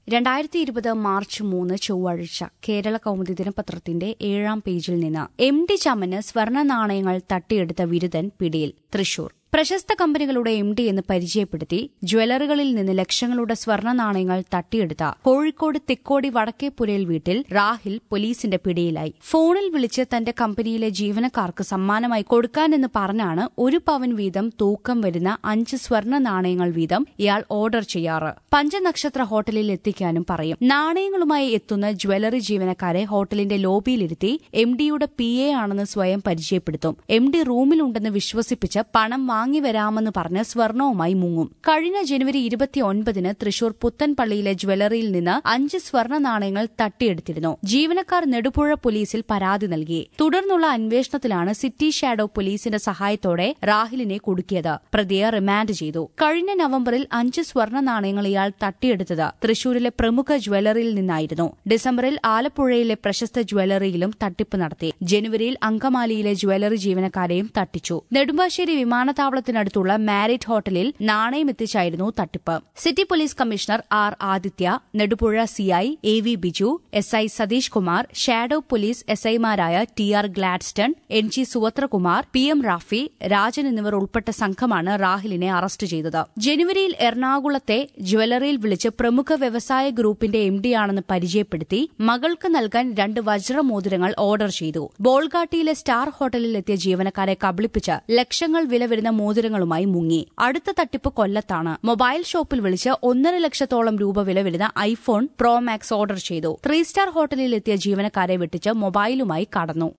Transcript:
രണ്ടായിരത്തി ഇരുപത് മാർച്ച് മൂന്ന് ചൊവ്വാഴ്ച കേരള കൗമുദി ദിനപത്രത്തിന്റെ ഏഴാം പേജിൽ നിന്ന് എം ഡി ചമന് സ്വർണ്ണ നാണയങ്ങൾ തട്ടിയെടുത്ത വിരുദ്ധൻ പിടിയിൽ തൃശൂർ പ്രശസ്ത കമ്പനികളുടെ എം ഡി എന്ന് പരിചയപ്പെടുത്തി ജ്വല്ലറികളിൽ നിന്ന് ലക്ഷങ്ങളുടെ സ്വർണ്ണ നാണയങ്ങൾ തട്ടിയെടുത്ത കോഴിക്കോട് തെക്കോടി വടക്കേപ്പുരയിൽ വീട്ടിൽ റാഹിൽ പോലീസിന്റെ പിടിയിലായി ഫോണിൽ വിളിച്ച് തന്റെ കമ്പനിയിലെ ജീവനക്കാർക്ക് സമ്മാനമായി കൊടുക്കാനെന്ന് പറഞ്ഞാണ് ഒരു പവൻ വീതം തൂക്കം വരുന്ന അഞ്ച് സ്വർണ്ണ നാണയങ്ങൾ വീതം ഇയാൾ ഓർഡർ ചെയ്യാറ് പഞ്ചനക്ഷത്ര ഹോട്ടലിൽ എത്തിക്കാനും പറയും നാണയങ്ങളുമായി എത്തുന്ന ജ്വല്ലറി ജീവനക്കാരെ ഹോട്ടലിന്റെ ലോബിയിലിരുത്തി എം ഡിയുടെ പി എ ആണെന്ന് സ്വയം പരിചയപ്പെടുത്തും എം ഡി റൂമിലുണ്ടെന്ന് വിശ്വസിപ്പിച്ച് പണം വാങ്ങി വരാമെന്ന് പറഞ്ഞ് സ്വർണവുമായി മുങ്ങും കഴിഞ്ഞ ജനുവരി ഇരുപത്തിയൊൻപതിന് തൃശൂർ പുത്തൻപള്ളിയിലെ ജ്വല്ലറിയിൽ നിന്ന് അഞ്ച് സ്വർണ്ണ നാണയങ്ങൾ തട്ടിയെടുത്തിരുന്നു ജീവനക്കാർ നെടുപുഴ പോലീസിൽ പരാതി നൽകി തുടർന്നുള്ള അന്വേഷണത്തിലാണ് സിറ്റി ഷാഡോ പോലീസിന്റെ സഹായത്തോടെ റാഹിലിനെ കുടുക്കിയത് പ്രതിയെ റിമാൻഡ് ചെയ്തു കഴിഞ്ഞ നവംബറിൽ അഞ്ച് സ്വർണ്ണ നാണയങ്ങൾ ഇയാൾ തട്ടിയെടുത്തത് തൃശൂരിലെ പ്രമുഖ ജ്വല്ലറിയിൽ നിന്നായിരുന്നു ഡിസംബറിൽ ആലപ്പുഴയിലെ പ്രശസ്ത ജ്വല്ലറിയിലും തട്ടിപ്പ് നടത്തി ജനുവരിയിൽ അങ്കമാലിയിലെ ജ്വല്ലറി ജീവനക്കാരെയും തട്ടിച്ചു നെടുമ്പാശ്ശേരി വിമാനത്താവളത്തിനടുത്തുള്ള മാരിറ്റ് ഹോട്ടലിൽ നാണയം എത്തിച്ചായിരുന്നു തട്ടിപ്പ് city police commissioner R Aditya Nedupuzha CI A V Biju S I Satheesh Kumar shadow police S ഐമാരായ T R Gladstone N G Suvathrakumar P M Rafi Rajan എന്നിവർ ഉൾപ്പെട്ട സംഘമാണ് റാഹിലിനെ അറസ്റ്റ് ചെയ്തത് ജനുവരിയിൽ എറണാകുളത്തെ ജ്വല്ലറിയിൽ വിളിച്ച് പ്രമുഖ വ്യവസായ ഗ്രൂപ്പിന്റെ എം ഡിയാണെന്ന് പരിചയപ്പെടുത്തി മകൾക്ക് നൽകാൻ രണ്ട് വജ്രമോതിരങ്ങൾ ഓർഡർ ചെയ്തു ബോൾഗാട്ടിയിലെ സ്റ്റാർ ഹോട്ടലിൽ എത്തിയ ജീവനക്കാരെ കബളിപ്പിച്ച് ലക്ഷങ്ങൾ വില വരുന്ന മോതിരങ്ങളുമായി മുങ്ങി അടുത്ത തട്ടിപ്പ് കൊല്ലത്താണ് മൊബൈൽ ഷോപ്പിൽ വിളിച്ച് ഒന്നര ലക്ഷത്തോളം രൂപ വില വരുന്ന ഐഫോൺ പ്രോ മാക്സ് ഓർഡർ ചെയ്തു ത്രീ സ്റ്റാർ ഹോട്ടലിൽ എത്തിയ ജീവനക്കാരെ വെട്ടിച്ച് മൊബൈലുമായി കടന്നു